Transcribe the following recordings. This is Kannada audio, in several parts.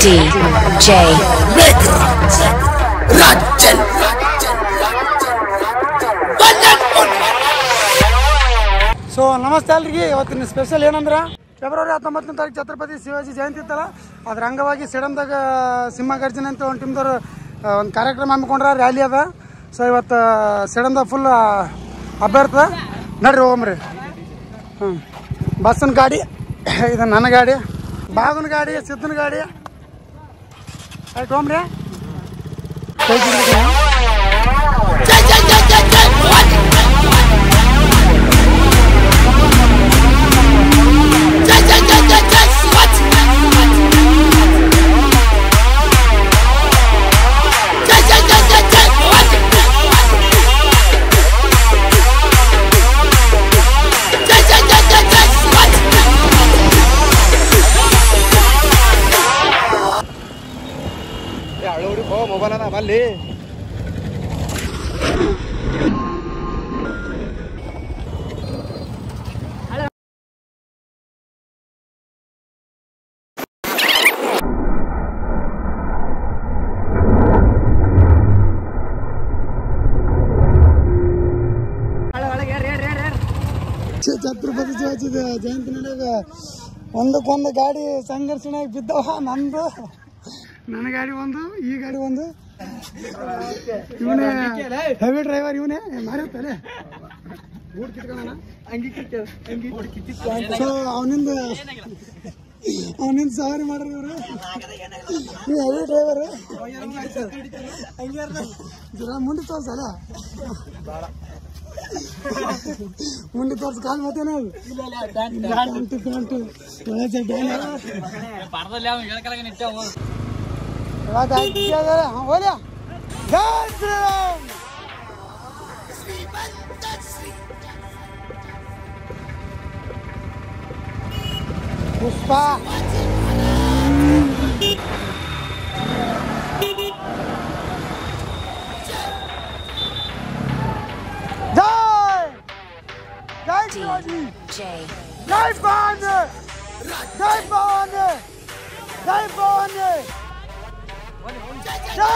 DJ Megrat Rajan ಸೊ ನಮಸ್ತೆ ಅಲ್ರಿಗೆ ಇವತ್ತಿನ ಸ್ಪೆಷಲ್ ಏನಂದ್ರೆ ಫೆಬ್ರವರಿ ಹತ್ತೊಂಬತ್ತನೇ ತಾರೀಕು ಛತ್ರಪತಿ ಶಿವಾಜಿ ಜಯಂತಿ ಇತ್ತಲ್ಲ ಅದ್ರ ಅಂಗವಾಗಿ ಸಿಡಮ್ದಾಗ ಸಿಂಹಗರ್ಜನೆ ಅಂತ ಒಂದು ಟೀಮ್ದವ್ರು ಒಂದು ಕಾರ್ಯಕ್ರಮ ಹಮ್ಮಿಕೊಂಡ್ರ ರ್ಯಾಲಿ ಅದ ಸೊ ಇವತ್ತು ಸಿಡಮ್ದಾಗ ಫುಲ್ ಹಬ್ಬ ಇರ್ತದೆ ನಡ್ರಿ ಹೋಗಮ್ರಿ ಹ್ಞೂ ಬಸ್ಸನ ಗಾಡಿ ಇದು ನನ್ನ ಗಾಡಿ ಬಾಗನ ಗಾಡಿ ಸಿದ್ದನ ಗಾಡಿ ಆಯ್ತು ಹೋಗ್ರಿ ಕೈ ಹಿಡಿದು. ಮೊಬೈಲ್ ಅದ ಬಲ್ಲಿ ಛ- ಛತ್ರಪತಿ ಶಿವಾಜಿ ದ- ಜಯಂತಿ ನಡೆಯುವ ಒಂದಕ್ಕೊಂದು ಗಾಡಿ ಸಂಘರ್ಷಣೆ ಬಿದ್ದವ ನಂದು ನನ್ನ ಗಾಡಿ ಒಂದು ಈ ಗಾಡಿ ಒಂದು ಇವನೇ ಹೆವಿ ಡ್ರೈವರ್ ಇವನೇ ಮಾರಿರ್ತಾನೆ ಸೊ ಅವನಿಂದ ಅವನಿಂದ ಸವಾರಿ ಮಾಡ್ರಿ ಇವರು ನೀವು ಹೆವಿ ಡ್ರೈವರ್ ಜರ ಮುಂದೆ ತೋರ್ಸಲ್ಲ ಮುಂದೆ ತೋರ್ಸ್ ಕಾಲ್ ಮತ್ತೇನ ಪ್ಯಾಂಟು ಪ್ಯಾಂಟು ಒಳ್ಳೆ ಚಡ್ಡಿ ಇವಾಗ ಹಾಕಿದ್ದಾರೆ ಹಾಂ ಹೋಗ್ಯಾ ಜೈ ಶ್ರೀರಾಮ್ ಪುಷ್ಪ ಜೈ ಜೈ ಶಿವಾಜಿ DJ ಜೈ ಭವಾನಿ ಜೈ ಭವಾನಿ ಜೈ ಭವಾನಿ ಜೈ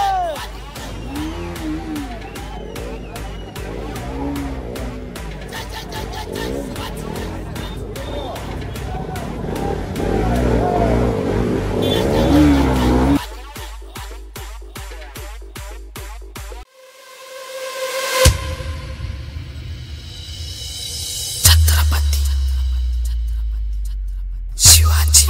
ಶಿವಾಜಿ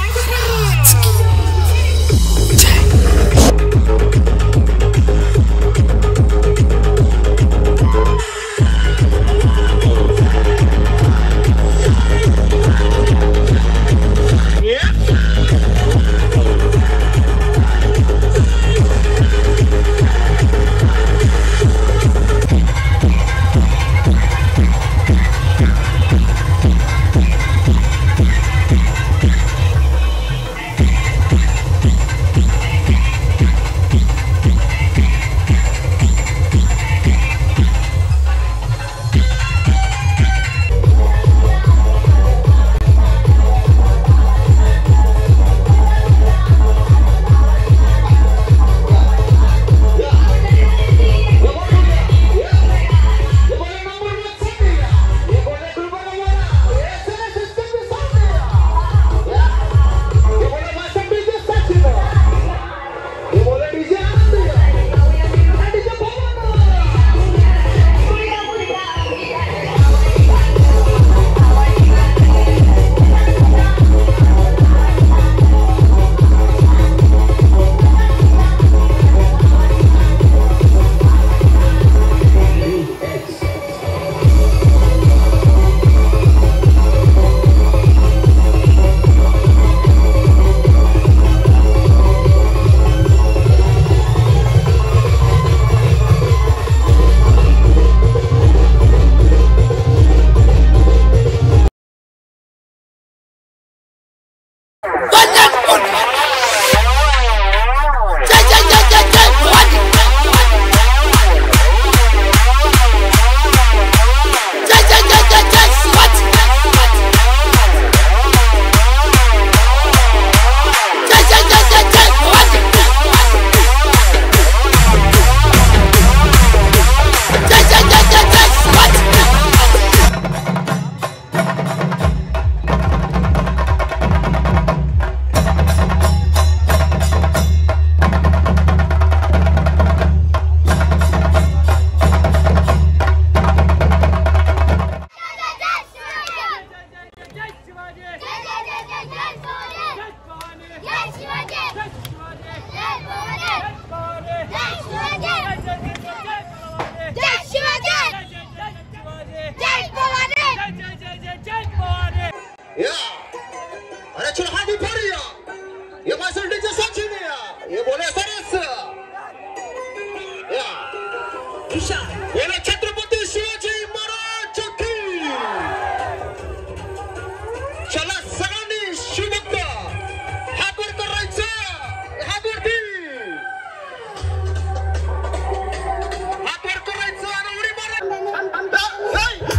हादी पोरिया ये मास्टर डीजे सचिनिया ये बोले सरस या बोले छत्रपती शिवाजी महाराज की चला सगळ्यांनी शिवभक्त हात वर करायचं हात वरती हात वर करायचं आणि उडी मारायचं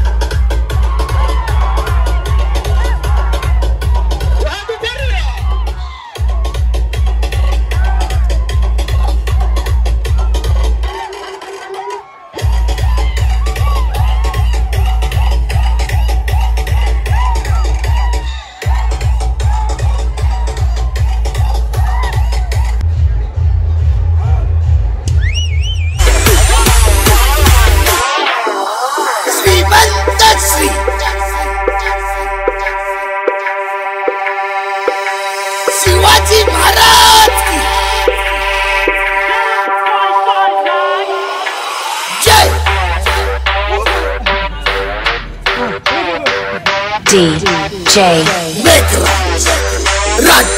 हात पोरिया श्रीमंत श्री शिवाजी महाराज की जय DJ मेघराज राज्य